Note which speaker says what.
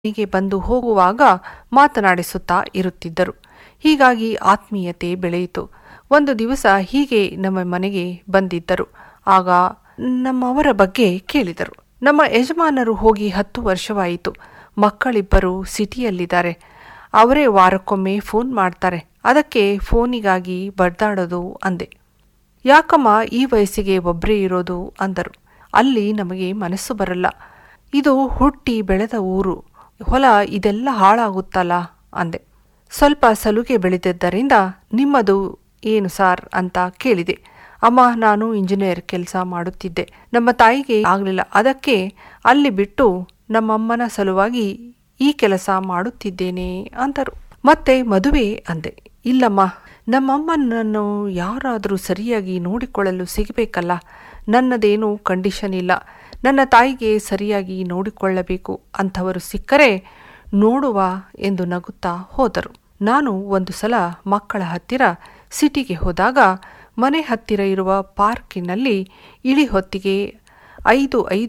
Speaker 1: ಮನೆಗೆ ಬಂದು ಹೋಗುವಾಗ ಮಾತನಾಡಿಸುತ್ತಾ ಇರುತ್ತಿದ್ದರು ಹೀಗಾಗಿ ಆತ್ಮೀಯತೆ ಬೆಳೆಯಿತು ಒಂದು ದಿವಸ ಹೀಗೆ ನಮ್ಮ ಮನೆಗೆ ಬಂದಿದ್ದರು ಆಗ ನಮ್ಮವರ ಬಗ್ಗೆ ಕೇಳಿದರು ನಮ್ಮ ಯಜಮಾನರು ಹೋಗಿ ಹತ್ತು ವರ್ಷವಾಯಿತು ಮಕ್ಕಳಿಬ್ಬರು ಸಿಟಿಯಲ್ಲಿದ್ದಾರೆ ಅವರೇ ವಾರಕ್ಕೊಮ್ಮೆ ಫೋನ್ ಮಾಡ್ತಾರೆ ಅದಕ್ಕೆ ಫೋನಿಗಾಗಿ ಬಡ್ದಾಡೋದು ಅಂದೆ ಯಾಕಮ್ಮ ಈ ವಯಸ್ಸಿಗೆ ಒಬ್ಬರೇ ಇರೋದು ಅಂದರು ಅಲ್ಲಿ ನಮಗೆ ಮನಸ್ಸು ಬರಲ್ಲ ಇದು ಹುಟ್ಟಿ ಬೆಳೆದ ಊರು ಹೊಲ ಇದೆಲ್ಲ ಹಾಳಾಗುತ್ತಲ್ಲ ಅಂದೆ ಸ್ವಲ್ಪ ಸಲುಗೆ ಬೆಳೆದಿದ್ದರಿಂದ ನಿಮ್ಮದು ಏನು ಸಾರ್ ಅಂತ ಕೇಳಿದೆ ಅಮ್ಮ ನಾನು ಇಂಜಿನಿಯರ್ ಕೆಲಸ ಮಾಡುತ್ತಿದ್ದೆ ನಮ್ಮ ತಾಯಿಗೆ ಆಗಲಿಲ್ಲ ಅದಕ್ಕೆ ಅಲ್ಲಿ ಬಿಟ್ಟು ನಮ್ಮಮ್ಮನ ಸಲುವಾಗಿ ಈ ಕೆಲಸ ಮಾಡುತ್ತಿದ್ದೇನೆ ಅಂದರು ಮತ್ತೆ ಮದುವೆ ಅಂದೆ ಇಲ್ಲಮ್ಮ ನಮ್ಮಮ್ಮನನ್ನು ಯಾರಾದರೂ ಸರಿಯಾಗಿ ನೋಡಿಕೊಳ್ಳಲು ಸಿಗಬೇಕಲ್ಲ ನನ್ನದೇನು ಕಂಡೀಷನ್ ಇಲ್ಲ ನನ್ನ ತಾಯಿಗೆ ಸರಿಯಾಗಿ ನೋಡಿಕೊಳ್ಳಬೇಕು ಅಂಥವರು ಸಿಕ್ಕರೆ ನೋಡುವ ಎಂದು ನಗುತ್ತಾ ಹೋದರು ನಾನು ಒಂದು ಸಲ ಮಕ್ಕಳ ಹತ್ತಿರ ಸಿಟಿಗೆ ಹೋದಾಗ ಮನೆ ಹತ್ತಿರ ಇರುವ ಪಾರ್ಕಿನಲ್ಲಿ ಇಳಿ ಹೊತ್ತಿಗೆ ಐದು ಐದು